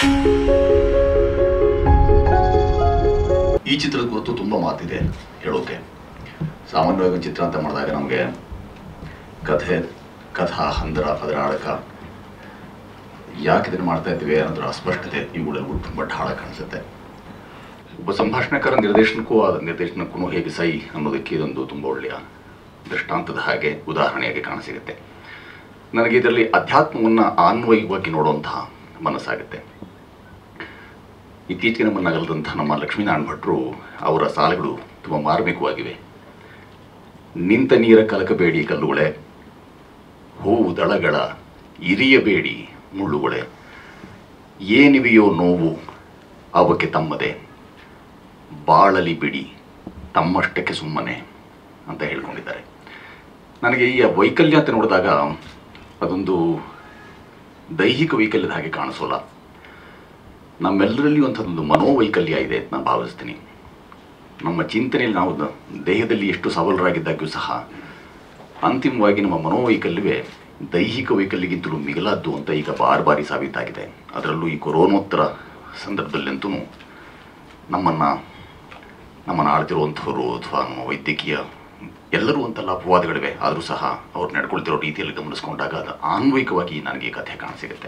ಈ ಚಿತ್ರದ ಕುರಿತು ತುಂಬ ಮಾತಿದೆ ಹೇಳೋಕೆ ಸಾಮಾನ್ಯವಾಗಿ ಒಂದು ಚಿತ್ರ ಅಂತ ಮಾಡಿದಾಗ ನಮಗೆ ಕಥೆ ಕಥಾ ಹಂದರ ಅದರ ಆಳಕ ಯಾಕೆ ಇದನ್ನು ಮಾಡ್ತಾ ಇದ್ದೀವಿ ಅನ್ನೋದ್ರ ಅಸ್ಪಷ್ಟತೆ ಇವುಗಳೆಲ್ಲವೂ ತುಂಬ ಢಾಳ ಕಾಣಿಸುತ್ತೆ ಒಬ್ಬ ಸಂಭಾಷಣೆಕಾರ ನಿರ್ದೇಶನಕ್ಕೂ ಆ ನಿರ್ದೇಶನಕ್ಕೂ ಹೇಗೆ ಸೈ ಅನ್ನೋದಕ್ಕೆ ಇದೊಂದು ತುಂಬ ಒಳ್ಳೆಯ ದೃಷ್ಟಾಂತದ ಹಾಗೆ ಉದಾಹರಣೆಯಾಗಿ ಕಾಣಸಿಗುತ್ತೆ ನನಗೆ ಇದರಲ್ಲಿ ಅಧ್ಯಾತ್ಮವನ್ನು ಆನ್ವಯವಾಗಿ ನೋಡುವಂತಹ ಮನಸ್ಸಾಗುತ್ತೆ ಇತ್ತೀಚೆಗೆ ನಮ್ಮ ನಗರದಂಥ ನಮ್ಮ ಲಕ್ಷ್ಮೀನಾರಾಯಣ ಭಟ್ರು ಅವರ ಸಾಲುಗಳು ತುಂಬ ಮಾರ್ಮಿಕವಾಗಿವೆ ನಿಂತ ನೀರ ಕಲಕಬೇಡಿ ಕಲ್ಲುಗಳೇ ಹೂವು ದಳಗಳ ಇರಿಯಬೇಡಿ ಮುಳ್ಳುಗಳೇ ಏನಿವೆಯೋ ನೋವು ಅವಕ್ಕೆ ತಮ್ಮದೇ ಬಾಳಲಿ ಬಿಡಿ ತಮ್ಮಷ್ಟಕ್ಕೆ ಸುಮ್ಮನೆ ಅಂತ ಹೇಳ್ಕೊಂಡಿದ್ದಾರೆ ನನಗೆ ಈ ವೈಕಲ್ಯ ಅಂತ ನೋಡಿದಾಗ ಅದೊಂದು ದೈಹಿಕ ವೈಕಲ್ಯದ ಹಾಗೆ ಕಾಣಿಸೋಲ್ಲ ನಮ್ಮೆಲ್ಲರಲ್ಲಿ ಒಂಥದ್ದೊಂದು ಮನೋವೈಕಲ್ಯ ಇದೆ ಅಂತ ನಾನು ಭಾವಿಸ್ತೀನಿ ನಮ್ಮ ಚಿಂತನೆಯಲ್ಲಿ ನಾವು ದ- ದೇಹದಲ್ಲಿ ಎಷ್ಟು ಸಬಲರಾಗಿದ್ದಾಗ್ಯೂ ಸಹ ಅಂತಿಮವಾಗಿ ನಮ್ಮ ಮನೋವೈಕಲ್ಯವೇ ದೈಹಿಕ ವೈಕಲ್ಯಕ್ಕಿಂತಲೂ ಮಿಗಿಲಾದ್ದು ಅಂತ ಈಗ ಬಾರ್ ಬಾರಿ ಸಾಬೀತಾಗಿದೆ ಅದರಲ್ಲೂ ಈ ಕೊರೋನೋತ್ತರ ಸಂದರ್ಭದಲ್ಲಂತೂ ನಮ್ಮನ್ನು ನಮ್ಮನ್ನು ಆಳ್ತಿರುವಂಥವ್ರು ಅಥವಾ ನಮ್ಮ ವೈದ್ಯಕೀಯ ಎಲ್ಲರೂ ಅಂತೆಲ್ಲ ಅಪವಾದಗಳಿವೆ ಆದರೂ ಸಹ ಅವ್ರು ನಡ್ಕೊಳ್ತಿರೋ ರೀತಿಯಲ್ಲಿ ಗಮನಿಸ್ಕೊಂಡಾಗ ಅದು ಆನ್ವಯಿಕವಾಗಿ ನನಗೆ ಈ ಕಥೆ ಕಾಣಸಿಗುತ್ತೆ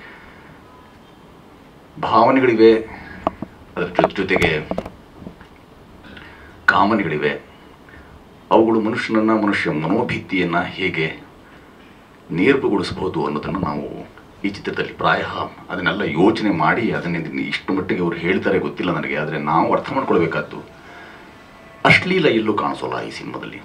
ಭಾವನೆಗಳಿವೆ ಅದರ ಜೊತೆ ಜೊತೆಗೆ ಕಾಮನೆಗಳಿವೆ ಅವುಗಳು ಮನುಷ್ಯನನ್ನ ಮನುಷ್ಯ ಮನೋಭಿತ್ತಿಯನ್ನು ಹೇಗೆ ನೇರ್ಪುಗೊಳಿಸಬಹುದು ಅನ್ನೋದನ್ನು ನಾವು ಈ ಚಿತ್ರದಲ್ಲಿ ಪ್ರಾಯ ಅದನ್ನೆಲ್ಲ ಯೋಚನೆ ಮಾಡಿ ಅದನ್ನ ಇಷ್ಟು ಮಟ್ಟಿಗೆ ಅವ್ರು ಹೇಳ್ತಾರೆ ಗೊತ್ತಿಲ್ಲ ನನಗೆ ಆದರೆ ನಾವು ಅರ್ಥ ಮಾಡ್ಕೊಳ್ಬೇಕಾದ್ದು ಅಶ್ಲೀಲ ಎಲ್ಲೂ ಕಾಣಿಸೋಲ್ಲ ಈ ಸಿನಿಮಾದಲ್ಲಿ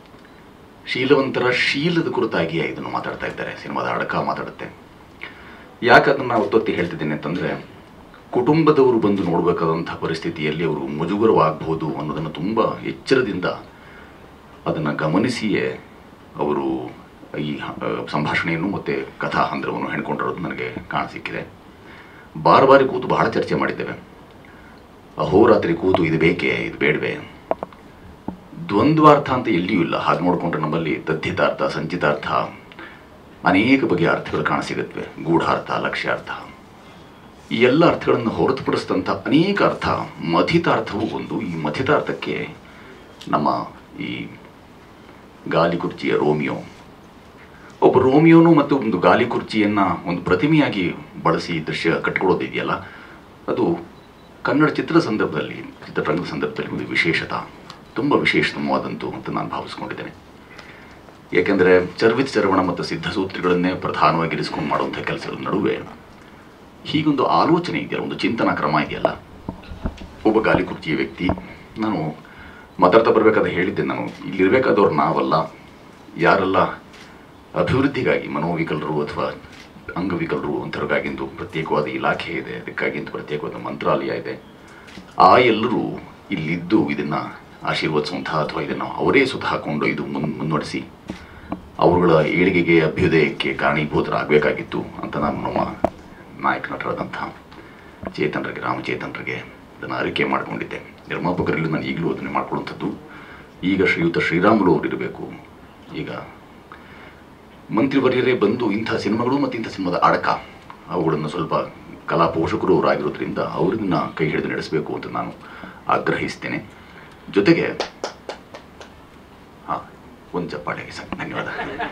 ಶೀಲವಂತರ ಶೀಲದ ಕುರಿತಾಗಿ ಇದನ್ನು ಮಾತಾಡ್ತಾ ಇದ್ದಾರೆ ಸಿನಿಮಾದ ಅಡಕ ಮಾತಾಡುತ್ತೆ ಯಾಕೆ ಅದನ್ನು ನಾವು ಒತ್ತೊತ್ತಿ ಹೇಳ್ತಿದ್ದೇನೆ ಅಂತಂದರೆ ಕುಟುಂಬದವರು ಬಂದು ನೋಡಬೇಕಾದಂಥ ಪರಿಸ್ಥಿತಿಯಲ್ಲಿ ಅವರು ಮುಜುಗರವಾಗಬಹುದು ಅನ್ನೋದನ್ನು ತುಂಬ ಎಚ್ಚರದಿಂದ ಅದನ್ನು ಗಮನಿಸಿಯೇ ಅವರು ಈ ಆ, ಸಂಭಾಷಣೆಯನ್ನು ಮತ್ತು ಕಥಾ ಹಂದ್ರವನ್ನು ಹೆಣ್ಕೊಂಡಿರೋದು ನನಗೆ ಕಾಣಸಿಕ್ಕಿದೆ ಬಾರ್ ಬಾರಿ ಕೂತು ಬಹಳ ಚರ್ಚೆ ಮಾಡಿದ್ದೇವೆ ಅಹೋರಾತ್ರಿ ಕೂತು ಇದು ಬೇಕೇ ಇದು ಬೇಡವೇ ದ್ವಂದ್ವಾರ್ಥ ಅಂತ ಎಲ್ಲಿಯೂ ಇಲ್ಲ ಹಾಗೆ ನೋಡಿಕೊಂಡ್ರೆ ನಮ್ಮಲ್ಲಿ ತದ್ಧಿತಾರ್ಥ ಸಂಚಿತಾರ್ಥ ಅನೇಕ ಬಗೆಯ ಅರ್ಥಗಳು ಕಾಣಸಿಗುತ್ತವೆ ಗೂಢಾರ್ಥ ಲಕ್ಷ್ಯಾರ್ಥ ಈ ಎಲ್ಲ ಅರ್ಥಗಳನ್ನು ಹೊರತುಪಡಿಸಿದಂಥ ಅನೇಕ ಅರ್ಥ ಮಥಿತಾರ್ಥವೂ ಒಂದು ಈ ಮಥಿತಾರ್ಥಕ್ಕೆ ನಮ್ಮ ಈ ಗಾಲಿ ಕುರ್ಚಿಯ ರೋಮಿಯೋ ಒಬ್ಬ ರೋಮಿಯೋನು ಮತ್ತು ಒಂದು ಗಾಲಿ ಕುರ್ಚಿಯನ್ನು ಒಂದು ಪ್ರತಿಮೆಯಾಗಿ ಬಳಸಿ ದೃಶ್ಯ ಕಟ್ಕೊಳ್ಳೋದಿದೆಯಲ್ಲ ಅದು ಕನ್ನಡ ಚಿತ್ರ ಸಂದರ್ಭದಲ್ಲಿ ಚಿತ್ರರಂಗದ ಸಂದರ್ಭದಲ್ಲಿ ಒಂದು ವಿಶೇಷತ ತುಂಬ ವಿಶೇಷತಮವಾದಂತು ಅಂತ ನಾನು ಭಾವಿಸ್ಕೊಂಡಿದ್ದೇನೆ ಯಾಕೆಂದರೆ ಚರ್ವಿತ್ ಚರವಣ ಮತ್ತು ಸಿದ್ಧಸೂತ್ರಿಗಳನ್ನೇ ಪ್ರಧಾನವಾಗಿ ಇರಿಸ್ಕೊಂಡು ಮಾಡುವಂಥ ಕೆಲಸಗಳ ನಡುವೆ ಹೀಗೊಂದು ಆಲೋಚನೆ ಇದೆಯಲ್ಲ ಒಂದು ಚಿಂತನಾ ಕ್ರಮ ಇದೆಯಲ್ಲ ಒಬ್ಬ ಗಾಲಿ ಕುರ್ಚಿಯ ವ್ಯಕ್ತಿ ನಾನು ಮಾತಾಡ್ತಾ ಬರಬೇಕಾದ್ರೆ ಹೇಳಿದ್ದೆ ನಾನು ಇಲ್ಲಿರಬೇಕಾದವ್ರು ನಾವಲ್ಲ ಯಾರೆಲ್ಲ ಅಭಿವೃದ್ಧಿಗಾಗಿ ಮನೋವಿಕಲರು ಅಥವಾ ಅಂಗವಿಕಲರು ಅಂಥವ್ರಿಗಾಗಿಂದು ಪ್ರತ್ಯೇಕವಾದ ಇಲಾಖೆ ಇದೆ ಅದಕ್ಕಾಗಿಂದು ಪ್ರತ್ಯೇಕವಾದ ಮಂತ್ರಾಲಯ ಇದೆ ಆ ಎಲ್ಲರೂ ಇಲ್ಲಿದ್ದು ಇದನ್ನು ಆಶೀರ್ವದಿಸುವಂತಹ ಅಥವಾ ಇದನ್ನು ಅವರೇ ಸುತ್ತ ಹಾಕೊಂಡು ಇದು ಮುನ್ ಮುನ್ನಡೆಸಿ ಅವರುಗಳ ಏಳಿಗೆಗೆ ಅಭ್ಯುದಯಕ್ಕೆ ಕಾರಣೀಭೂತರಾಗಬೇಕಾಗಿತ್ತು ಅಂತ ನಾನು ನಮ್ಮ ನಾಯಕ ನಟರಾದಂತಹ ಚೇತನರಿಗೆ ರಾಮಚೇತನರಿಗೆ ಅದನ್ನು ಅರಿಕೆ ಮಾಡಿಕೊಂಡಿದ್ದೆ ನಿರ್ಮಾಪಕರಲ್ಲಿ ನಾನು ಈಗಲೂ ಅದನ್ನೇ ಮಾಡ್ಕೊಳ್ಳುವಂಥದ್ದು ಈಗ ಶ್ರೀಯುತ ಶ್ರೀರಾಮುಲು ಅವರು ಇರಬೇಕು ಈಗ ಮಂತ್ರಿವರ್ಯರೇ ಬಂದು ಇಂಥ ಸಿನಿಮಾಗಳು ಮತ್ತು ಇಂಥ ಸಿನಿಮಾದ ಅಡಕ ಅವುಗಳನ್ನು ಸ್ವಲ್ಪ ಕಲಾ ಪೋಷಕರು ಅವರಾಗಿರೋದ್ರಿಂದ ಅವ್ರನ್ನ ಕೈ ಹಿಡಿದು ನಡೆಸಬೇಕು ಅಂತ ನಾನು ಆಗ್ರಹಿಸ್ತೇನೆ ಜೊತೆಗೆ ಹಾಂ ಒಂದು ಚಪ್ಪಾಳೆಗೆ ಸರ್ ಧನ್ಯವಾದ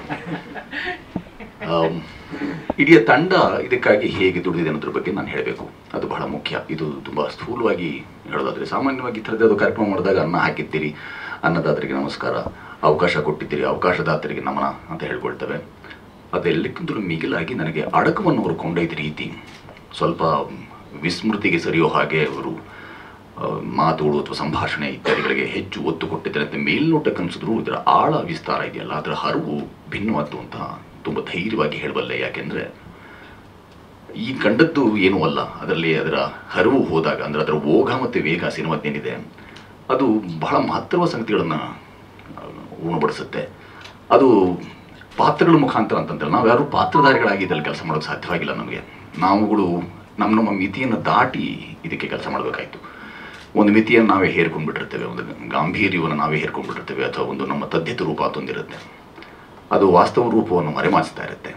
ಆಮ್, ಇಡೀ ತಂಡ ಇದಕ್ಕಾಗಿ ಹೇಗೆ ದುಡಿದಿದೆ ಅನ್ನೋದ್ರ ಬಗ್ಗೆ ನಾನು ಹೇಳಬೇಕು ಅದು ಬಹಳ ಮುಖ್ಯ ಇದು ತುಂಬ ಸ್ಥೂಲವಾಗಿ ಹೇಳೋದಾದರೆ ಸಾಮಾನ್ಯವಾಗಿ ಈ ಥರದ್ದು ಕಾರ್ಯಕ್ರಮ ಮಾಡಿದಾಗ ಅನ್ನ ಹಾಕಿರ್ತೀರಿ ಅನ್ನದಾತರಿಗೆ ನಮಸ್ಕಾರ ಅವಕಾಶ ಕೊಟ್ಟಿದ್ದೀರಿ ಅವಕಾಶದಾತರಿಗೆ ನಮನ ಅಂತ ಹೇಳ್ಕೊಳ್ತೇವೆ ಅದೆಲ್ಲಕ್ಕಿಂತಲೂ ಮಿಗಿಲಾಗಿ ನನಗೆ ಅಡಕವನ್ನು ಅವರು ಕೊಂಡೊಯ್ದ ರೀತಿ ಸ್ವಲ್ಪ ವಿಸ್ಮೃತಿಗೆ ಸರಿಯೋ ಹಾಗೆ ಅವರು ಆ, ಮಾತುಗಳು ಅಥವಾ ಸಂಭಾಷಣೆ ಇತ್ಯಾದಿಗಳಿಗೆ ಹೆಚ್ಚು ಒತ್ತು ಕೊಟ್ಟಿದ್ದಾರೆ ಅಂತ ಮೇಲ್ನೋಟಕ್ಕೆ ಅನಿಸಿದ್ರು ಇದರ ಆಳ ವಿಸ್ತಾರ ಇದೆಯಲ್ಲ ಅದರ ಹರಿವು ಭಿನ್ನವಾದ್ದು ಅಂತ ತುಂಬ ಧೈರ್ಯವಾಗಿ ಹೇಳಬಲ್ಲೆ ಯಾಕೆಂದರೆ ಈ ಕಂಡದ್ದು ಏನೂ ಅಲ್ಲ ಅದರಲ್ಲಿ ಅದರ ಹರಿವು ಹೋದಾಗ ಅಂದರೆ ಅದರ ಓಘ ಮತ್ತು ವೇಗ ಸಿನಿಮಾದ್ದೇನಿದೆ ಅದು ಬಹಳ ಮಹತ್ತರವಾದ ಸಂಗತಿಗಳನ್ನು ಉಣಬಡಿಸುತ್ತೆ ಅದು ಪಾತ್ರಗಳ ಮುಖಾಂತರ ಅಂತಂದ್ರೆ ನಾವು ಯಾರು ಪಾತ್ರಧಾರಿಗಳಾಗಿ ಇದ್ರಲ್ಲಿ ಕೆಲಸ ಮಾಡೋಕ್ಕೆ ಸಾಧ್ಯವಾಗಿಲ್ಲ ನಮಗೆ ನಾವುಗಳು ನಮ್ಮ ನಮ್ಮ ಮಿತಿಯನ್ನು ದಾಟಿ ಇದಕ್ಕೆ ಕೆಲಸ ಮಾಡಬೇಕಾಯಿತು ಒಂದು ಮಿತಿಯನ್ನು ನಾವೇ ಹೇರ್ಕೊಂಡ್ಬಿಟ್ಟಿರ್ತೇವೆ ಒಂದು ಗಾಂಭೀರ್ಯವನ್ನು ನಾವೇ ಹೇರ್ಕೊಂಡ್ಬಿಟ್ಟಿರ್ತೇವೆ ಅಥವಾ ಒಂದು ನಮ್ಮ ತದ್ಯತ ರೂಪ ಅಂತೊಂದಿರುತ್ತೆ ಅದು ವಾಸ್ತವ ರೂಪವನ್ನು ಮರೆಮಾಚ್ತಾ ಇರುತ್ತೆ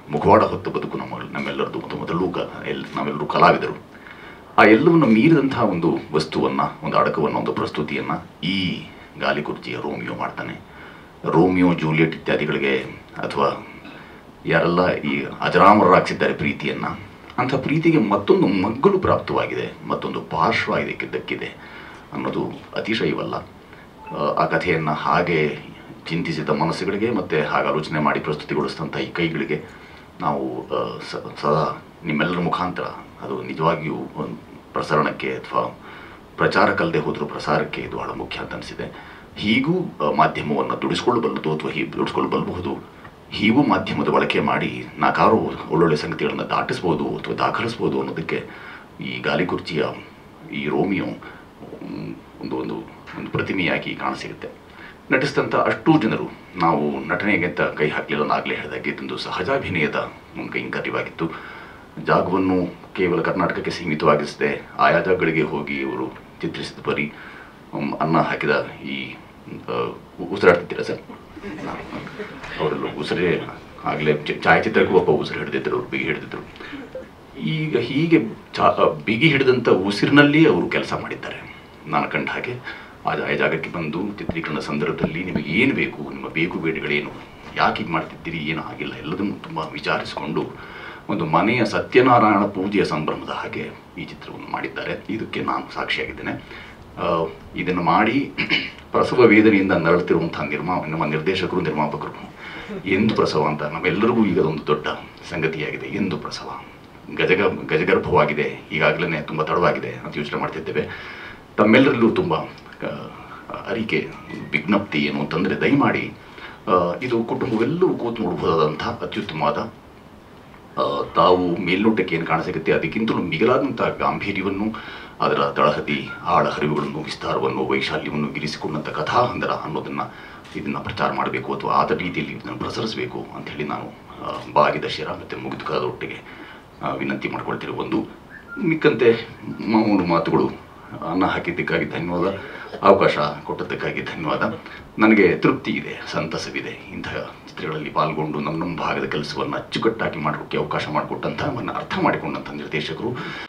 ಮುಖವಾಡ ಹೊತ್ತ ಬದುಕು ನಮ್ಮ ನಮ್ಮೆಲ್ಲರದು ಮತ್ತು ಮೊದಲು ಕ ಎಲ್ ನಾವೆಲ್ಲರೂ ಕಲಾವಿದರು ಆ ಎಲ್ಲವನ್ನು ಮೀರಿದಂತಹ ಒಂದು ವಸ್ತುವನ್ನು ಒಂದು ಅಡಕವನ್ನು ಒಂದು ಪ್ರಸ್ತುತಿಯನ್ನು ಈ ಗಾಲಿ ಕುರ್ಚಿಯ ರೋಮಿಯೋ ಮಾಡ್ತಾನೆ ರೋಮಿಯೋ ಜೂಲಿಯಟ್ ಇತ್ಯಾದಿಗಳಿಗೆ ಅಥವಾ ಯಾರೆಲ್ಲ ಈ ಅಜರಾಮರರಾಗಿಸಿದ್ದಾರೆ ಪ್ರೀತಿಯನ್ನು ಅಂಥ ಪ್ರೀತಿಗೆ ಮತ್ತೊಂದು ಮಗ್ಗಲು ಪ್ರಾಪ್ತವಾಗಿದೆ ಮತ್ತೊಂದು ಪಾರ್ಶ್ವ ಇದಕ್ಕೆ ದಕ್ಕಿದೆ ಅನ್ನೋದು ಅತಿಶಯವಲ್ಲ ಆ, ಆ ಕಥೆಯನ್ನು ಹಾಗೆ ಚಿಂತಿಸಿದ ಮನಸ್ಸುಗಳಿಗೆ ಮತ್ತು ಹಾಗೆ ಆಲೋಚನೆ ಮಾಡಿ ಪ್ರಸ್ತುತಿಗೊಳಿಸಿದಂಥ ಈ ಕೈಗಳಿಗೆ ನಾವು ಆ, ಸ- ಸದಾ ನಿಮ್ಮೆಲ್ಲರ ಮುಖಾಂತರ ಅದು ನಿಜವಾಗಿಯೂ ಒಂದು ಪ್ರಸರಣಕ್ಕೆ ಅಥವಾ ಪ್ರಚಾರಕ್ಕಲ್ಲದೆ ಹೋದರೂ ಪ್ರಸಾರಕ್ಕೆ ಇದು ಬಹಳ ಮುಖ್ಯ ಅಂತ ಅನಿಸಿದೆ ಹೀಗೂ ಆ, ಮಾಧ್ಯಮವನ್ನು ದುಡಿಸ್ಕೊಳ್ಳಬಲ್ಲದು ಅಥವಾ ಹೀಗೆ ದುಡಿಸ್ಕೊಳ್ಳಬಲ್ಲಬಹುದು ಹೀಗೂ ಮಾಧ್ಯಮದ ಬಳಕೆ ಮಾಡಿ ನಾಕಾರು ಒಳ್ಳೊಳ್ಳೆ ಸಂಗತಿಗಳನ್ನು ದಾಟಿಸ್ಬೋದು ಅಥವಾ ದಾಖಲಿಸ್ಬೋದು ಅನ್ನೋದಕ್ಕೆ ಈ ಗಾಲಿ ಕುರ್ಚಿಯ ಈ ರೋಮಿಯೋ ಮ್, ಒಂದು ಒಂದು ಒಂದು ಪ್ರತಿಮೆಯಾಗಿ ಕಾಣಸಿಗುತ್ತೆ ನಟಿಸಿದಂಥ ಅಷ್ಟೂ ಜನರು ನಾವು ನಟನೆಗೆ ಅಂತ ಕೈ ಹಾಕಲಿಲ್ಲ ನಾಗಲೇ ಹೇಳಿದಾಗೆ ಇದೊಂದು ಸಹಜಾಭಿನಯದ ಒಂದು ಕೈಂಕರ್ಯವಾಗಿತ್ತು ಜಾಗವನ್ನು ಕೇವಲ ಕರ್ನಾಟಕಕ್ಕೆ ಸೀಮಿತವಾಗಿಸದೆ ಆಯಾ ಜಾಗಗಳಿಗೆ ಹೋಗಿ ಇವರು ಚಿತ್ರಿಸಿದ ಪರಿ ಮ್, ಅನ್ನ ಹಾಕಿದ ಈ ಆ, ಉಸಿರಾಡ್ತಿದ್ದೀರಾ ಸರ್ ಅವರೆಲ್ಲ ಉಸಿರೇ ಆಗಲೇ ಛಾಯಾಚಿತ್ರಕ್ಕೂ ಒಬ್ಬ ಉಸಿರು ಹಿಡಿದಿದ್ದರು ಅವ್ರು ಬಿಗಿ ಹಿಡಿದಿದ್ರು ಈಗ ಹೀಗೆ ಚಾ ಬಿಗಿ ಹಿಡಿದಂಥ ಉಸಿರಿನಲ್ಲಿ ಅವರು ಕೆಲಸ ಮಾಡಿದ್ದಾರೆ ನಾನು ಕಂಡ ಹಾಗೆ ಆ ಜಾ- ಆ ಜಾಗಕ್ಕೆ ಬಂದು ಚಿತ್ರೀಕರಣ ಸಂದರ್ಭದಲ್ಲಿ ನಿಮಗೆ ಏನು ಬೇಕು ನಿಮ್ಮ ಬೇಕು ಬೇಡಗಳೇನು ಯಾಕೆ ಹೀಗೆ ಮಾಡ್ತಿದ್ದೀರಿ ಏನು ಆಗಿಲ್ಲ ಎಲ್ಲದನ್ನು ತುಂಬ ವಿಚಾರಿಸಿಕೊಂಡು ಒಂದು ಮನೆಯ ಸತ್ಯನಾರಾಯಣ ಪೂಜೆಯ ಸಂಭ್ರಮದ ಹಾಗೆ ಈ ಚಿತ್ರವನ್ನು ಮಾಡಿದ್ದಾರೆ ಇದಕ್ಕೆ ನಾನು ಸಾಕ್ಷಿಯಾಗಿದ್ದೇನೆ ಆ, ಇದನ್ನು ಮಾಡಿ ಪ್ರಸವ ವೇದನೆಯಿಂದ ನರಳುತ್ತಿರುವಂಥ ನಿರ್ಮಾ ನಮ್ಮ ನಿರ್ದೇಶಕರು ನಿರ್ಮಾಪಕರು ಎಂದು ಪ್ರಸವ ಅಂತ ನಮ್ಮೆಲ್ಲರಿಗೂ ಈಗ ಒಂದು ದೊಡ್ಡ ಸಂಗತಿಯಾಗಿದೆ ಎಂದು ಪ್ರಸವ ಗಜಗ ಗಜಗರ್ಭವಾಗಿದೆ ಈಗಾಗಲೇ ತುಂಬ ತಡವಾಗಿದೆ ಅಂತ ಯೋಚನೆ ಮಾಡ್ತಿದ್ದೇವೆ ತಮ್ಮೆಲ್ಲರಲ್ಲೂ ತುಂಬ ಆ, ಅರಿಕೆ ವಿಜ್ಞಪ್ತಿ ಏನು ಅಂತಂದರೆ ದಯಮಾಡಿ ಆ, ಇದು ಕುಟುಂಬವೆಲ್ಲವೂ ಕೂತು ನೋಡಬಹುದಾದಂಥ ಅತ್ಯುತ್ತಮವಾದ ಆ, ತಾವು ಮೇಲ್ನೋಟಕ್ಕೆ ಏನು ಕಾಣಸಿಗುತ್ತೆ ಅದಕ್ಕಿಂತಲೂ ಮಿಗಿಲಾದಂಥ ಗಾಂಭೀರ್ಯವನ್ನು ಅದರ ತಳಹದಿ ಆಳ ಹರಿವುಗಳನ್ನು ವಿಸ್ತಾರವನ್ನು ವೈಶಾಲ್ಯವನ್ನು ಗಿರಿಸಿಕೊಂಡಂಥ ಕಥಾಹಂದರ ಅನ್ನೋದನ್ನು ಇದನ್ನು ಪ್ರಚಾರ ಮಾಡಬೇಕು ಅಥವಾ ಆದ ರೀತಿಯಲ್ಲಿ ಇದನ್ನು ಪ್ರಸರಿಸಬೇಕು ಅಂತ ಹೇಳಿ ನಾನು ಆ, ಬಾಗಿದ ಶಿರ ಮತ್ತು ಮುಗಿದು ಕದ ಒಟ್ಟಿಗೆ ಆ, ವಿನಂತಿ ಮಾಡ್ಕೊಳ್ತಿರೋ ಒಂದು ಮಿಕ್ಕಂತೆ ಮೂರು ಮಾತುಗಳು ಅನ್ನ ಹಾಕಿದ್ದಕ್ಕಾಗಿ ಧನ್ಯವಾದ ಅವಕಾಶ ಕೊಟ್ಟದ್ದಕ್ಕಾಗಿ ಧನ್ಯವಾದ ನನಗೆ ತೃಪ್ತಿ ಇದೆ ಸಂತಸವಿದೆ ಇಂತಹ ಚಿತ್ರಗಳಲ್ಲಿ ಪಾಲ್ಗೊಂಡು ನಮ್ಮ ನಮ್ಮ ಭಾಗದ ಕೆಲಸವನ್ನು ಅಚ್ಚುಕಟ್ಟಾಗಿ ಮಾಡೋಕ್ಕೆ ಅವಕಾಶ ಮಾಡಿಕೊಟ್ಟಂಥ ನಮ್ಮನ್ನು ಅರ್ಥ ಮಾಡಿಕೊಂಡಂಥ ನಿರ್ದೇಶಕರು